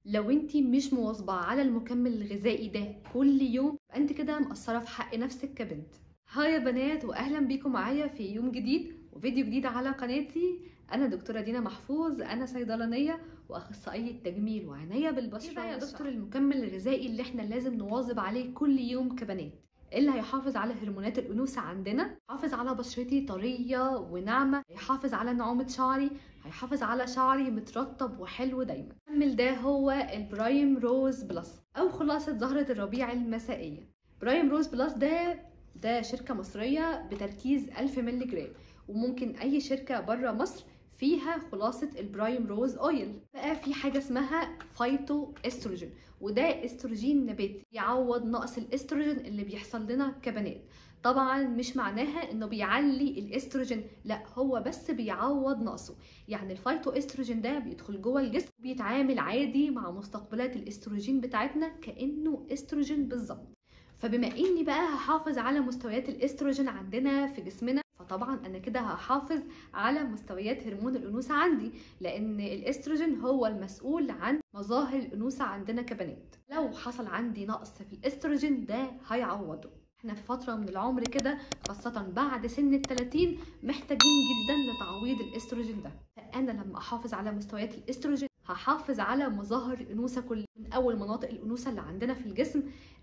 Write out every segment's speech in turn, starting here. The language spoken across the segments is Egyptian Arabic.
لو انت مش مواظبه على المكمل الغذائي ده كل يوم فانت كده مقصره في حق نفسك كبنت هاي يا بنات واهلا بيكم معايا في يوم جديد وفيديو جديد على قناتي انا دكتوره دينا محفوظ انا صيدلانيه واخصائيه تجميل وعنايه بالبشره يا دكتور المكمل الغذائي اللي احنا لازم نواظب عليه كل يوم كبنات اللي هيحافظ على هرمونات الانوثه عندنا هيحافظ على بشرتي طريه وناعمه هيحافظ على نعومه شعري هيحافظ على شعري مترطب وحلو دايما المكمل ده هو البرايم روز بلس او خلاصه زهره الربيع المسائيه برايم روز بلس ده ده شركه مصريه بتركيز 1000 مللي جرام وممكن اي شركه بره مصر فيها خلاصة البرايم روز اويل بقى في حاجة اسمها فايتو استروجين وده استروجين نباتي يعوض نقص الاستروجين اللي بيحصل لنا كبنات طبعا مش معناها انه بيعلي الاستروجين لا هو بس بيعوض نقصه يعني الفايتو استروجين ده بيدخل جوه الجسم بيتعامل عادي مع مستقبلات الاستروجين بتاعتنا كانه استروجين بالظبط فبما اني بقى هحافظ على مستويات الاستروجين عندنا في جسمنا فطبعا انا كده هحافظ على مستويات هرمون الانوثه عندي لان الاستروجين هو المسؤول عن مظاهر الانوثه عندنا كبنات لو حصل عندي نقص في الاستروجين ده هيعوضه احنا في فتره من العمر كده خاصه بعد سن ال 30 محتاجين جدا لتعويض الاستروجين ده فانا لما احافظ على مستويات الاستروجين هحافظ على مظاهر الانوثه كل من اول مناطق الانوثه اللي عندنا في الجسم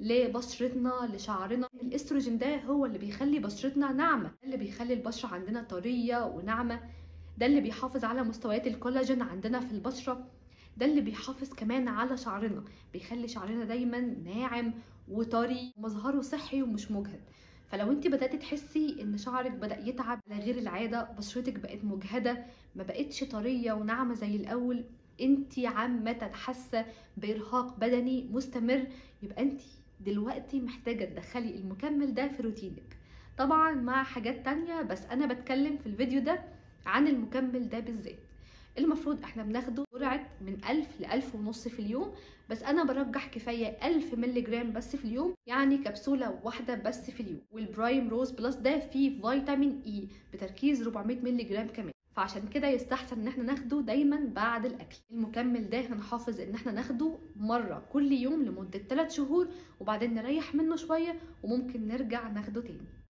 لبشرتنا لشعرنا الاستروجين ده هو اللي بيخلي بشرتنا ناعمه ده اللي بيخلي البشره عندنا طريه وناعمه ده اللي بيحافظ على مستويات الكولاجين عندنا في البشره ده اللي بيحافظ كمان على شعرنا بيخلي شعرنا دايما ناعم وطري ومظهره صحي ومش مجهد فلو انت بدات تحسي ان شعرك بدا يتعب على غير العاده بشرتك بقت مجهده ما بقتش طريه وناعمه زي الاول انت عامه حاسه بارهاق بدني مستمر يبقى انت دلوقتي محتاجه تدخلي المكمل ده في روتينك طبعا مع حاجات تانية بس انا بتكلم في الفيديو ده عن المكمل ده بالذات المفروض احنا بناخده جرعة من 1000 ل 1000 ونص في اليوم بس انا برجح كفاية 1000 مللي جرام بس في اليوم يعني كبسولة واحدة بس في اليوم والبرايم روز بلس ده فيه فيتامين اي بتركيز 400 مللي جرام كمان فعشان كده يستحسن ان احنا ناخده دايما بعد الاكل المكمل ده هنحافظ ان احنا ناخده مره كل يوم لمده 3 شهور وبعدين نريح منه شويه وممكن نرجع ناخده تاني